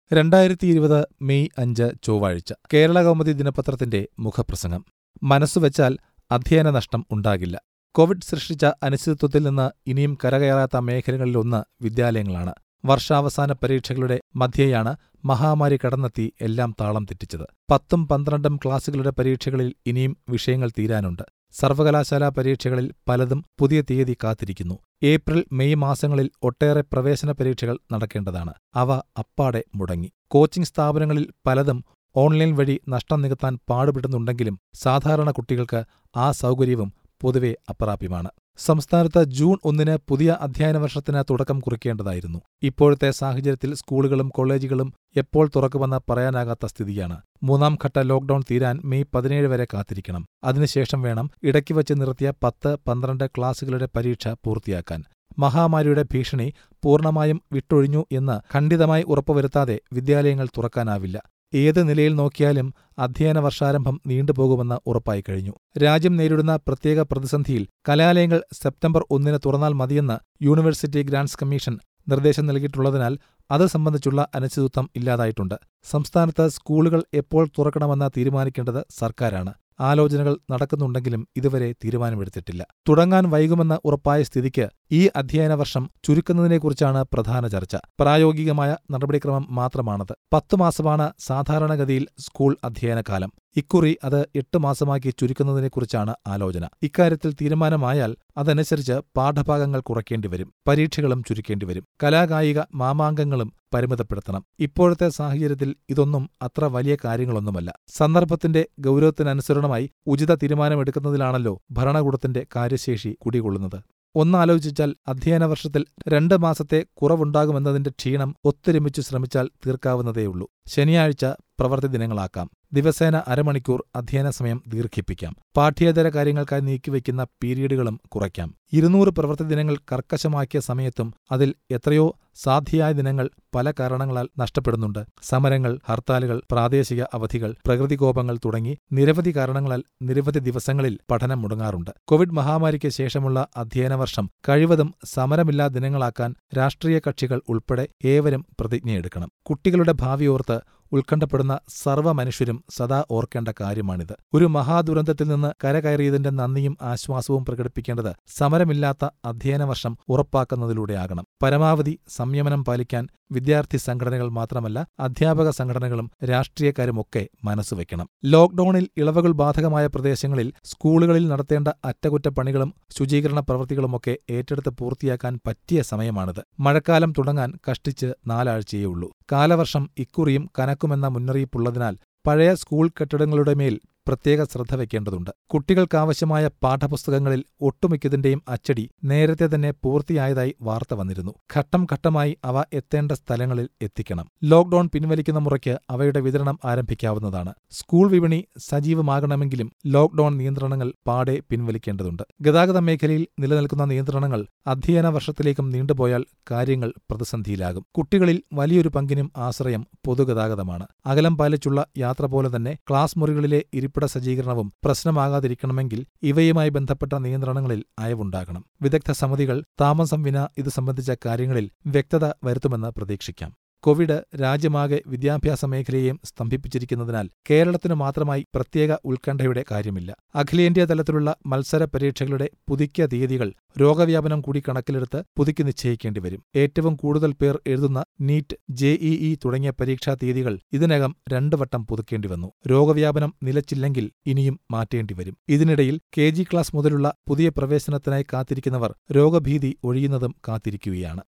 രണ്ടായിരത്തി ഇരുപത് മെയ് അഞ്ച് ചൊവ്വാഴ്ച കേരള കൗമുദി ദിനപത്രത്തിന്റെ മുഖപ്രസംഗം മനസ്സുവെച്ചാൽ അധ്യയന നഷ്ടം ഉണ്ടാകില്ല കോവിഡ് സൃഷ്ടിച്ച അനിശ്ചിതത്വത്തിൽ നിന്ന് ഇനിയും കരകയറാത്ത മേഖലകളിലൊന്ന് വിദ്യാലയങ്ങളാണ് വർഷാവസാന പരീക്ഷകളുടെ മധ്യേയാണ് മഹാമാരി കടന്നെത്തി എല്ലാം താളം തെറ്റിച്ചത് പത്തും പന്ത്രണ്ടും ക്ലാസുകളുടെ പരീക്ഷകളിൽ ഇനിയും വിഷയങ്ങൾ തീരാനുണ്ട് സർവകലാശാലാ പരീക്ഷകളിൽ പലതും പുതിയ തീയതി കാത്തിരിക്കുന്നു ഏപ്രിൽ മെയ് മാസങ്ങളിൽ ഒട്ടേറെ പ്രവേശന പരീക്ഷകൾ നടക്കേണ്ടതാണ് അവ അപ്പാടെ മുടങ്ങി കോച്ചിംഗ് സ്ഥാപനങ്ങളിൽ പലതും ഓൺലൈൻ വഴി നഷ്ടം നികത്താൻ പാടുപെടുന്നുണ്ടെങ്കിലും സാധാരണ കുട്ടികൾക്ക് ആ സൗകര്യവും പൊതുവെ അപ്രാപ്യമാണ് സംസ്ഥാനത്ത് ജൂൺ ഒന്നിന് പുതിയ അധ്യയന വർഷത്തിന് തുടക്കം കുറിക്കേണ്ടതായിരുന്നു ഇപ്പോഴത്തെ സാഹചര്യത്തിൽ സ്കൂളുകളും കോളേജുകളും എപ്പോൾ തുറക്കുമെന്ന് പറയാനാകാത്ത സ്ഥിതിയാണ് മൂന്നാം ഘട്ട ലോക്ഡൌൺ തീരാൻ മെയ് പതിനേഴ് വരെ കാത്തിരിക്കണം അതിനുശേഷം വേണം ഇടയ്ക്ക് വച്ച് നിർത്തിയ പത്ത് പന്ത്രണ്ട് ക്ലാസുകളുടെ പരീക്ഷ പൂർത്തിയാക്കാൻ മഹാമാരിയുടെ ഭീഷണി പൂർണ്ണമായും വിട്ടൊഴിഞ്ഞു എന്ന് ഖണ്ഡിതമായി ഉറപ്പുവരുത്താതെ വിദ്യാലയങ്ങൾ തുറക്കാനാവില്ല ഏത് നിലയിൽ നോക്കിയാലും അധ്യയന വർഷാരംഭം നീണ്ടുപോകുമെന്ന് ഉറപ്പായി കഴിഞ്ഞു രാജ്യം നേരിടുന്ന പ്രത്യേക പ്രതിസന്ധിയിൽ കലാലയങ്ങൾ സെപ്റ്റംബർ ഒന്നിന് തുറന്നാൽ മതിയെന്ന് യൂണിവേഴ്സിറ്റി ഗ്രാന്റ്സ് കമ്മീഷൻ നിർദ്ദേശം നൽകിയിട്ടുള്ളതിനാൽ അത് സംബന്ധിച്ചുള്ള അനിശ്ചിതത്വം ഇല്ലാതായിട്ടുണ്ട് സംസ്ഥാനത്ത് സ്കൂളുകൾ എപ്പോൾ തുറക്കണമെന്ന് തീരുമാനിക്കേണ്ടത് സർക്കാരാണ് ആലോചനകൾ നടക്കുന്നുണ്ടെങ്കിലും ഇതുവരെ തീരുമാനമെടുത്തിട്ടില്ല തുടങ്ങാൻ വൈകുമെന്ന് ഉറപ്പായ സ്ഥിതിക്ക് ഈ അധ്യയന വർഷം ചുരുക്കുന്നതിനെക്കുറിച്ചാണ് പ്രധാന ചർച്ച പ്രായോഗികമായ നടപടിക്രമം മാത്രമാണത് പത്തു മാസമാണ് സാധാരണഗതിയിൽ സ്കൂൾ അധ്യയനകാലം ഇക്കുറി അത് എട്ട് മാസമാക്കി ചുരുക്കുന്നതിനെക്കുറിച്ചാണ് ആലോചന ഇക്കാര്യത്തിൽ തീരുമാനമായാൽ അതനുസരിച്ച് പാഠഭാഗങ്ങൾ കുറയ്ക്കേണ്ടിവരും പരീക്ഷകളും ചുരുക്കേണ്ടിവരും കലാകായിക മാമാങ്കങ്ങളും പരിമിതപ്പെടുത്തണം ഇപ്പോഴത്തെ സാഹചര്യത്തിൽ ഇതൊന്നും അത്ര വലിയ കാര്യങ്ങളൊന്നുമല്ല സന്ദർഭത്തിന്റെ ഗൗരവത്തിനനുസരണമായി ഉചിത തീരുമാനമെടുക്കുന്നതിലാണല്ലോ ഭരണകൂടത്തിന്റെ കാര്യശേഷി കുടികൊള്ളുന്നത് ഒന്നാലോചിച്ചാൽ അധ്യയന വർഷത്തിൽ രണ്ട് മാസത്തെ കുറവുണ്ടാകുമെന്നതിന്റെ ക്ഷീണം ഒത്തൊരുമിച്ചു ശ്രമിച്ചാൽ തീർക്കാവുന്നതേയുള്ളൂ ശനിയാഴ്ച പ്രവൃത്തി ദിനങ്ങളാക്കാം ദിവസേന അരമണിക്കൂർ അധ്യയന സമയം ദീർഘിപ്പിക്കാം പാഠ്യേതര കാര്യങ്ങൾക്കായി നീക്കിവെക്കുന്ന പീരീഡുകളും കുറയ്ക്കാം ഇരുന്നൂറ് പ്രവൃത്തി ദിനങ്ങൾ കർക്കശമാക്കിയ സമയത്തും അതിൽ എത്രയോ സാധ്യയായ ദിനങ്ങൾ പല കാരണങ്ങളാൽ നഷ്ടപ്പെടുന്നുണ്ട് സമരങ്ങൾ ഹർത്താലുകൾ പ്രാദേശിക അവധികൾ പ്രകൃതികോപങ്ങൾ തുടങ്ങി നിരവധി കാരണങ്ങളാൽ നിരവധി ദിവസങ്ങളിൽ പഠനം മുടങ്ങാറുണ്ട് കോവിഡ് മഹാമാരിക്ക് ശേഷമുള്ള അധ്യയന വർഷം കഴിവതും സമരമില്ലാ ദിനങ്ങളാക്കാൻ രാഷ്ട്രീയ കക്ഷികൾ ഉൾപ്പെടെ ഏവരും പ്രതിജ്ഞയെടുക്കണം കുട്ടികളുടെ ഭാവിയോർത്ത് ഉത്കണ്ഠപ്പെടുന്ന സർവ്വ മനുഷ്യരും സദാ ഓർക്കേണ്ട കാര്യമാണിത് ഒരു മഹാദുരന്തത്തിൽ നിന്ന് കരകയറിയതിന്റെ നന്ദിയും ആശ്വാസവും പ്രകടിപ്പിക്കേണ്ടത് സമരമില്ലാത്ത അധ്യയന വർഷം ഉറപ്പാക്കുന്നതിലൂടെയാകണം പരമാവധി സംയമനം പാലിക്കാൻ വിദ്യാർത്ഥി സംഘടനകൾ മാത്രമല്ല അധ്യാപക സംഘടനകളും രാഷ്ട്രീയക്കാരുമൊക്കെ മനസ്സുവെക്കണം ലോക്ഡൌണിൽ ഇളവുകൾ ബാധകമായ പ്രദേശങ്ങളിൽ സ്കൂളുകളിൽ നടത്തേണ്ട അറ്റകുറ്റപ്പണികളും ശുചീകരണ പ്രവൃത്തികളുമൊക്കെ ഏറ്റെടുത്ത് പൂർത്തിയാക്കാൻ പറ്റിയ സമയമാണിത് മഴക്കാലം തുടങ്ങാൻ കഷ്ടിച്ച് നാലാഴ്ചയേ ഉള്ളൂ കാലവർഷം ഇക്കുറിയും കനക്കുമെന്ന മുന്നറിയിപ്പുള്ളതിനാൽ പഴയ സ്കൂൾ കെട്ടിടങ്ങളുടെ മേൽ പ്രത്യേക ശ്രദ്ധ വയ്ക്കേണ്ടതുണ്ട് കുട്ടികൾക്കാവശ്യമായ പാഠപുസ്തകങ്ങളിൽ ഒട്ടുമിക്കതിന്റെയും അച്ചടി നേരത്തെ തന്നെ പൂർത്തിയായതായി വാർത്ത വന്നിരുന്നു ഘട്ടം ഘട്ടമായി അവ എത്തേണ്ട സ്ഥലങ്ങളിൽ എത്തിക്കണം ലോക്ഡൌൺ പിൻവലിക്കുന്ന മുറയ്ക്ക് അവയുടെ വിതരണം ആരംഭിക്കാവുന്നതാണ് സ്കൂൾ വിപണി സജീവമാകണമെങ്കിലും ലോക്ഡൌൺ നിയന്ത്രണങ്ങൾ പാടെ പിൻവലിക്കേണ്ടതുണ്ട് ഗതാഗത മേഖലയിൽ നിലനിൽക്കുന്ന നിയന്ത്രണങ്ങൾ അധ്യയന വർഷത്തിലേക്കും നീണ്ടുപോയാൽ കാര്യങ്ങൾ പ്രതിസന്ധിയിലാകും കുട്ടികളിൽ വലിയൊരു പങ്കിനും ആശ്രയം പൊതുഗതാഗതമാണ് അകലം പാലിച്ചുള്ള യാത്ര പോലെ തന്നെ ക്ലാസ് മുറികളിലെ ഇരിപ്പിട സജ്ജീകരണവും പ്രശ്നമാകാതിരിക്കണമെങ്കിൽ ഇവയുമായി ബന്ധപ്പെട്ട നിയന്ത്രണങ്ങളിൽ അയവുണ്ടാകണം വിദഗ്ധ സമിതികൾ താമസം വിന ഇത് സംബന്ധിച്ച കാര്യങ്ങളിൽ വ്യക്തത വരുത്തുമെന്ന് പ്രതീക്ഷിക്കാം കോവിഡ് രാജ്യമാകെ വിദ്യാഭ്യാസ മേഖലയെയും സ്തംഭിപ്പിച്ചിരിക്കുന്നതിനാൽ കേരളത്തിനു മാത്രമായി പ്രത്യേക ഉത്കണ്ഠയുടെ കാര്യമില്ല അഖിലേന്ത്യാ തലത്തിലുള്ള മത്സര പരീക്ഷകളുടെ പുതുക്കിയ തീയതികൾ രോഗവ്യാപനം കൂടി കണക്കിലെടുത്ത് പുതുക്കി നിശ്ചയിക്കേണ്ടി വരും ഏറ്റവും കൂടുതൽ പേർ എഴുതുന്ന നീറ്റ് ജെഇഇ തുടങ്ങിയ പരീക്ഷാ തീയതികൾ ഇതിനകം രണ്ടു വട്ടം പുതുക്കേണ്ടി വന്നു രോഗവ്യാപനം നിലച്ചില്ലെങ്കിൽ ഇനിയും മാറ്റേണ്ടി വരും ഇതിനിടയിൽ കെ ജി ക്ലാസ് മുതലുള്ള പുതിയ പ്രവേശനത്തിനായി കാത്തിരിക്കുന്നവർ രോഗഭീതി ഒഴിയുന്നതും കാത്തിരിക്കുകയാണ്